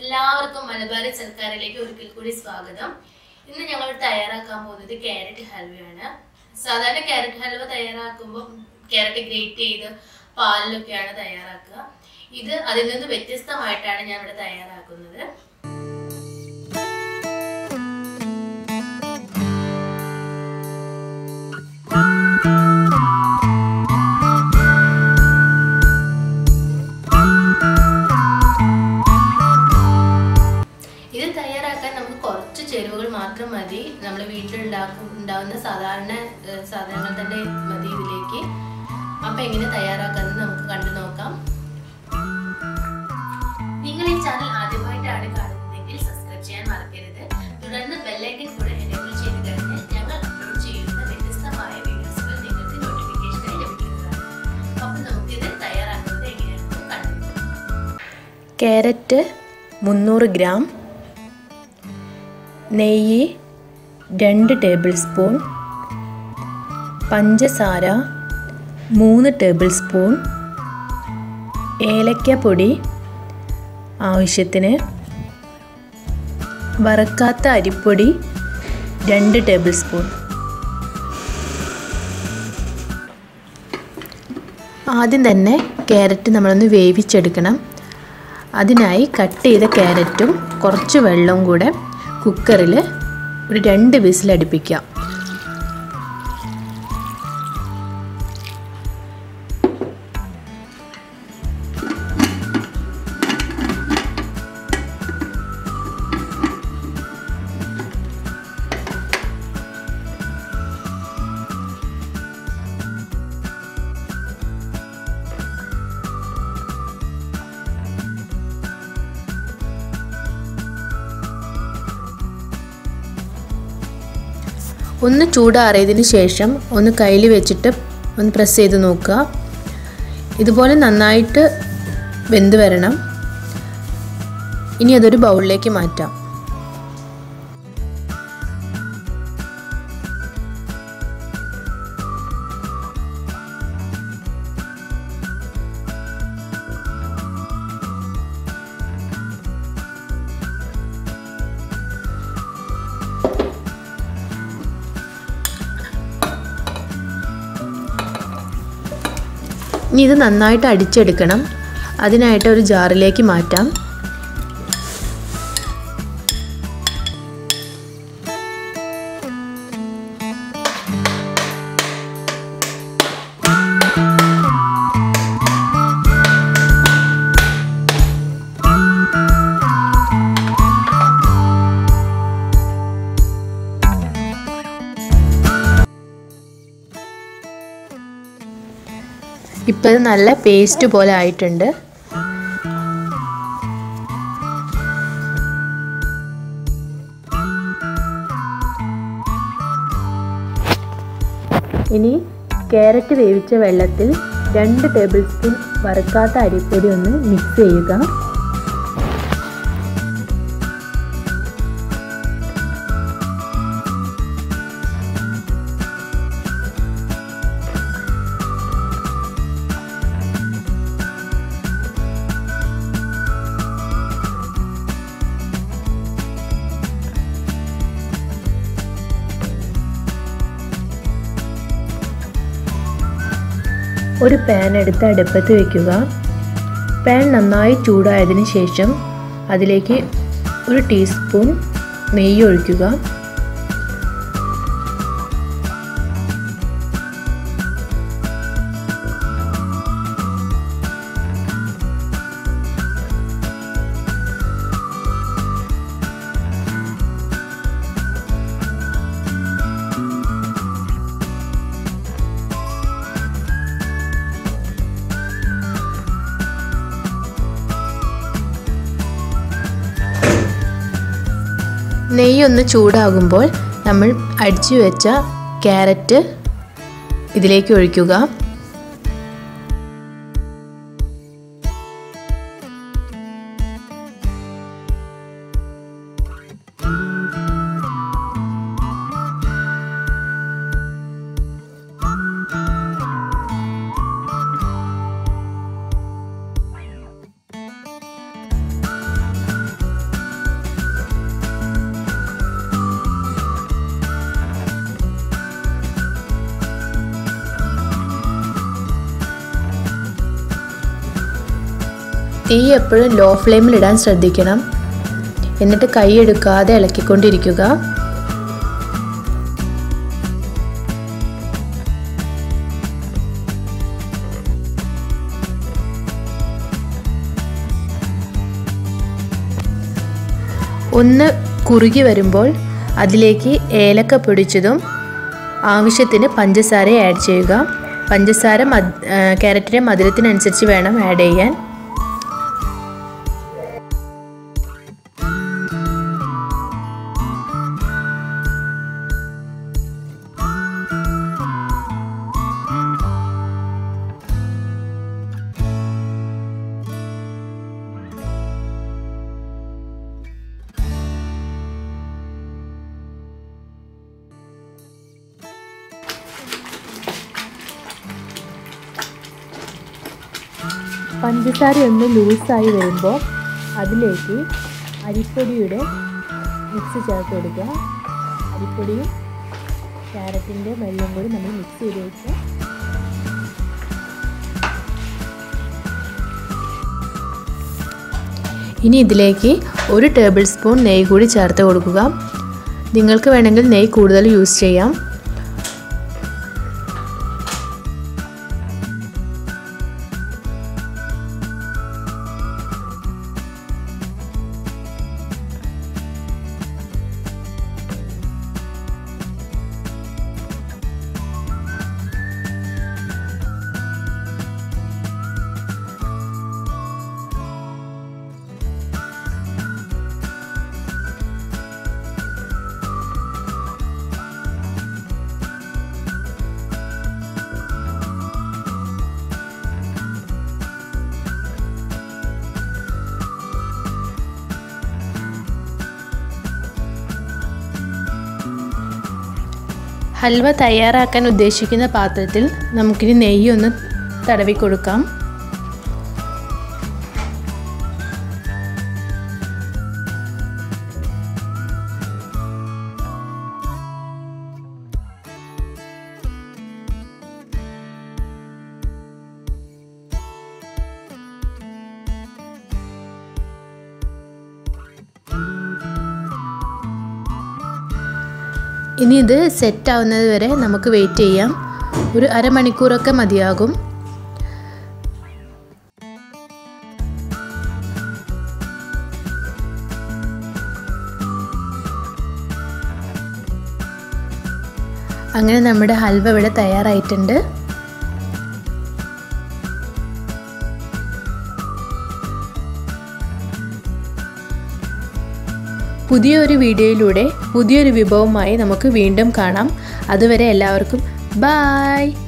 എല്ലാവർക്കും മലബാറി സർക്കാരിലേക്ക് ഒരിക്കൽ കൂടി സ്വാഗതം ഇന്ന് ഞങ്ങൾ തയ്യാറാക്കാൻ പോകുന്നത് ക്യാരറ്റ് ഹൽവയാണ് സാധാരണ ക്യാരറ്റ് ഹൽവ തയ്യാറാക്കുമ്പോൾ ക്യാരറ്റ് ഗ്രേറ്റ് ചെയ്ത് പാലിലൊക്കെയാണ് തയ്യാറാക്കുക ഇത് അതിൽ നിന്ന് വ്യത്യസ്തമായിട്ടാണ് ഞാൻ ഇവിടെ തയ്യാറാക്കുന്നത് ഇത് തയ്യാറാക്കാൻ നമുക്ക് കുറച്ച് ചേരുവകൾ മാത്രം മതി നമ്മൾ വീട്ടിലുണ്ടാക്കും ഉണ്ടാവുന്ന സാധാരണ ഏഹ്, സാധനങ്ങൾ തന്നെ മതി ഇതിലേക്ക് അപ്പൊ എങ്ങനെ തയ്യാറാക്കാമെന്ന് നമുക്ക് കണ്ടു നോക്കാം നിങ്ങൾ ഈ ചാനൽ ആദ്യമായിട്ടാണ് കാണുന്നതെങ്കിൽ സബ്സ്ക്രൈബ് ചെയ്യാൻ മറക്കരുത് തുടർന്ന് ബെല്ലൈക്കൻ കൂടെ എനേബിൾ ചെയ്ത് കഴിഞ്ഞാൽ ഞങ്ങൾ അപ്ലോഡ് ചെയ്യുന്ന വ്യത്യസ്തമായ വീഡിയോസുകൾ നിങ്ങൾക്ക് നോട്ടിഫിക്കേഷനായി ലഭിക്കുന്നതാണ് അപ്പോൾ നമുക്കിത് തയ്യാറാക്കുന്നത് എങ്ങനെയാണെന്ന് കണ്ടു നോക്കാം. ക്യാരറ്റ് മുന്നൂറ് ഗ്രാം നെയ്യ് രണ്ട് ടേബിൾ സ്പൂൺ പഞ്ചസാര മൂന്ന് ടേബിൾ സ്പൂൺ ഏലക്കപ്പൊടി ആവശ്യത്തിന് വറുക്കാത്ത അരിപ്പൊടി രണ്ട് ടേബിൾ സ്പൂൺ ആദ്യം തന്നെ ക്യാരറ്റ് നമ്മളൊന്ന് വേവിച്ചെടുക്കണം അതിനായി കട്ട് ചെയ്ത ക്യാരറ്റും കുറച്ച് വെള്ളവും കൂടെ കുക്കറിൽ ഒരു രണ്ട് വിസിലടുപ്പിക്കാം ഒന്ന് ചൂടാറിയതിന് ശേഷം ഒന്ന് കയ്യിൽ വെച്ചിട്ട് ഒന്ന് പ്രസ് ചെയ്ത് നോക്കുക ഇതുപോലെ നന്നായിട്ട് വെന്ത് വരണം ഇനി അതൊരു ബൗളിലേക്ക് മാറ്റാം ഇനി ഇത് നന്നായിട്ട് അടിച്ചെടുക്കണം അതിനായിട്ട് ഒരു ജാറിലേക്ക് മാറ്റാം ഇപ്പം ഇത് നല്ല പേസ്റ്റ് പോലെ ആയിട്ടുണ്ട് ഇനി ക്യാരറ്റ് വേവിച്ച വെള്ളത്തിൽ രണ്ട് ടേബിൾ സ്പൂൺ വറുക്കാത്ത അരിപ്പൊടി ഒന്ന് മിക്സ് ചെയ്യുക ഒരു പാൻ എടുത്ത് അടുപ്പത്ത് വയ്ക്കുക പാൻ നന്നായി ചൂടായതിന് ശേഷം അതിലേക്ക് ഒരു ടീസ്പൂൺ നെയ്യ് ഒഴിക്കുക നെയ്യ് ഒന്ന് ചൂടാകുമ്പോൾ നമ്മൾ അടിച്ചു വെച്ച ക്യാരറ്റ് ഇതിലേക്ക് ഒഴിക്കുക തീ എപ്പോഴും ലോ ഫ്ലെയിമിൽ ഇടാൻ ശ്രദ്ധിക്കണം എന്നിട്ട് കൈ എടുക്കാതെ ഇളക്കിക്കൊണ്ടിരിക്കുക ഒന്ന് കുറുകി വരുമ്പോൾ അതിലേക്ക് ഏലക്ക പൊടിച്ചതും ആവശ്യത്തിന് പഞ്ചസാര ആഡ് ചെയ്യുക പഞ്ചസാര മധ് ക്യാരറ്റിൻ്റെ മധുരത്തിനനുസരിച്ച് വേണം ആഡ് ചെയ്യാൻ പഞ്ചസാര ഒന്ന് ലൂസായി വരുമ്പോൾ അതിലേക്ക് അരിപ്പൊടിയുടെ മിക്സ് ചേർത്ത് കൊടുക്കുക അരിപ്പൊടിയും ക്യാരറ്റിൻ്റെ വെള്ളം കൂടി നമ്മൾ മിക്സ് ചെയ്ത് വെച്ച് ഇനി ഇതിലേക്ക് ഒരു ടേബിൾ സ്പൂൺ നെയ്യ് കൂടി ചേർത്ത് കൊടുക്കുക നിങ്ങൾക്ക് വേണമെങ്കിൽ നെയ്യ് കൂടുതൽ യൂസ് ചെയ്യാം ഹൽവ തയ്യാറാക്കാൻ ഉദ്ദേശിക്കുന്ന പാത്രത്തിൽ നമുക്കിനി നെയ്യ് ഒന്ന് തടവി കൊടുക്കാം ഇനി ഇത് സെറ്റ് ആവുന്നത് വരെ നമുക്ക് വെയിറ്റ് ചെയ്യാം ഒരു അരമണിക്കൂറൊക്കെ മതിയാകും അങ്ങനെ നമ്മുടെ ഹൽവ ഇവിടെ തയ്യാറായിട്ടുണ്ട് പുതിയൊരു വീഡിയോയിലൂടെ പുതിയൊരു വിഭവമായി നമുക്ക് വീണ്ടും കാണാം അതുവരെ എല്ലാവർക്കും ബായ്